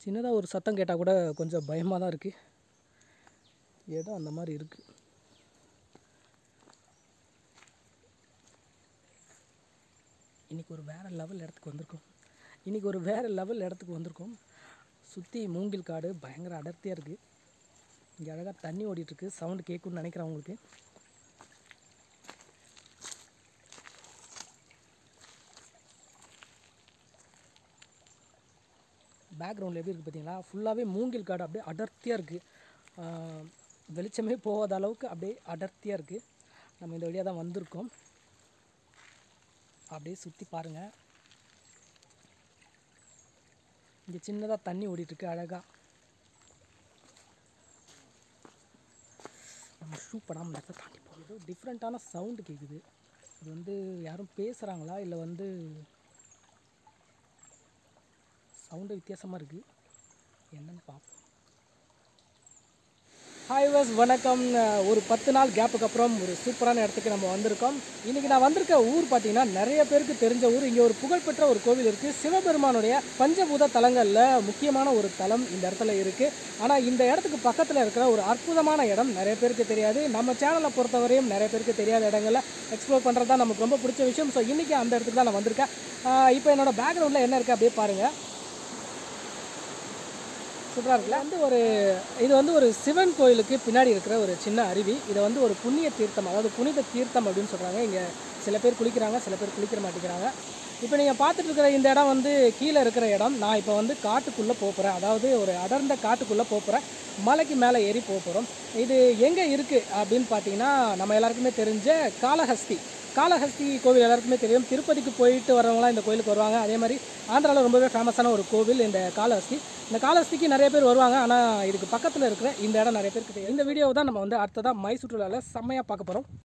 சின்னதாக ஒரு சத்தம் கேட்டால் கூட கொஞ்சம் பயமாக தான் இருக்குது இடம் அந்த மாதிரி இருக்குது இன்றைக்கி ஒரு வேறு லெவல் இடத்துக்கு வந்திருக்கோம் இன்றைக்கி ஒரு வேறு லெவல் இடத்துக்கு வந்திருக்கோம் சுற்றி மூங்கில் காடு பயங்கர அடர்த்தியாக இருக்குது இங்கே அழகாக தண்ணி ஓடிட்டுருக்கு சவுண்டு கேட்கும்னு நினைக்கிறேன் உங்களுக்கு பேக்ரவுண்டில் எப்படி இருக்குது பார்த்தீங்களா ஃபுல்லாகவே மூங்கில் காடு அப்படியே அடர்த்தியாக இருக்குது வெளிச்சமே போகாத அளவுக்கு அப்படியே அடர்த்தியாக இருக்குது நம்ம இந்த வழியாக தான் வந்திருக்கோம் அப்படியே சுற்றி பாருங்கள் இங்கே சின்னதாக தண்ணி ஓடிட்டுருக்கு அழகாக நம்ம ஷூ படாமல் இந்த இடத்த தாண்டி போகுது டிஃப்ரெண்ட்டான சவுண்டு கேட்குது இது வந்து யாரும் பேசுகிறாங்களா இல்லை வந்து சவுண்டு வித்தியாசமாக இருக்குது என்னன்னு பார்ப்போம் ஹாய் வாஸ் வணக்கம் அஹ் ஒரு பத்து நாள் கேப்புக்கு அப்புறம் ஒரு சூப்பரான இடத்துக்கு நம்ம வந்திருக்கோம் இன்றைக்கி நான் வந்திருக்க ஊர் பார்த்தீங்கன்னா நிறைய பேருக்கு தெரிஞ்ச ஊர் இங்கே ஒரு புகழ்பெற்ற ஒரு கோவில் இருக்குது சிவபெருமானுடைய பஞ்சபூத தலங்களில் முக்கியமான ஒரு தலம் இந்த இடத்துல இருக்குது ஆனால் இந்த இடத்துக்கு பக்கத்தில் இருக்கிற ஒரு அற்புதமான இடம் நிறைய பேருக்கு தெரியாது நம்ம சேனலை பொறுத்தவரையும் நிறைய பேருக்கு தெரியாத இடங்களை எக்ஸ்ப்ளோர் பண்ணுறது தான் நமக்கு ரொம்ப பிடிச்ச விஷயம் ஸோ இன்றைக்கி அந்த இடத்துக்கு தான் நான் வந்திருக்கேன் அஹ் இப்போ என்னோட பேக்ரவுண்டில் என்ன இருக்குது அப்படியே பாருங்கள் சூப்பராக இருக்குல்ல வந்து ஒரு இது வந்து ஒரு சிவன் கோயிலுக்கு பின்னாடி இருக்கிற ஒரு சின்ன அருவி இதை வந்து ஒரு புண்ணிய தீர்த்தம் அதாவது புனித தீர்த்தம் அப்படின்னு சொல்கிறாங்க இங்கே சில பேர் குளிக்கிறாங்க சில பேர் குளிக்கிற மாட்டேங்கிறாங்க இப்போ நீங்கள் பார்த்துட்டு இருக்கிற இந்த இடம் வந்து கீழே இருக்கிற இடம் நான் இப்போ வந்து காட்டுக்குள்ளே போகிறேன் அதாவது ஒரு அடர்ந்த காட்டுக்குள்ளே போகிறேன் மலைக்கு மேலே ஏறி போகிறோம் இது எங்கே இருக்குது அப்படின்னு பார்த்தீங்கன்னா நம்ம எல்லாருக்குமே தெரிஞ்ச காளஹஸ்தி காளஹஸ்தி கோவில் எல்லாருக்குமே தெரியும் திருப்பதிக்கு போயிட்டு வரவங்களாம் இந்த கோயிலுக்கு வருவாங்க அதே மாதிரி ஆந்திராவில் ரொம்பவே ஃபேமஸான ஒரு கோவில் இந்த காளஹஸ்தி இந்த காளஹஸ்திக்கு நிறைய பேர் வருவாங்க ஆனால் இதுக்கு பக்கத்தில் இருக்கிற இந்த இடம் நிறைய பேருக்கு தெரியும் இந்த வீடியோ தான் நம்ம வந்து அடுத்ததாக மை சுற்றுலாவில் செம்மையாக பார்க்க போகிறோம்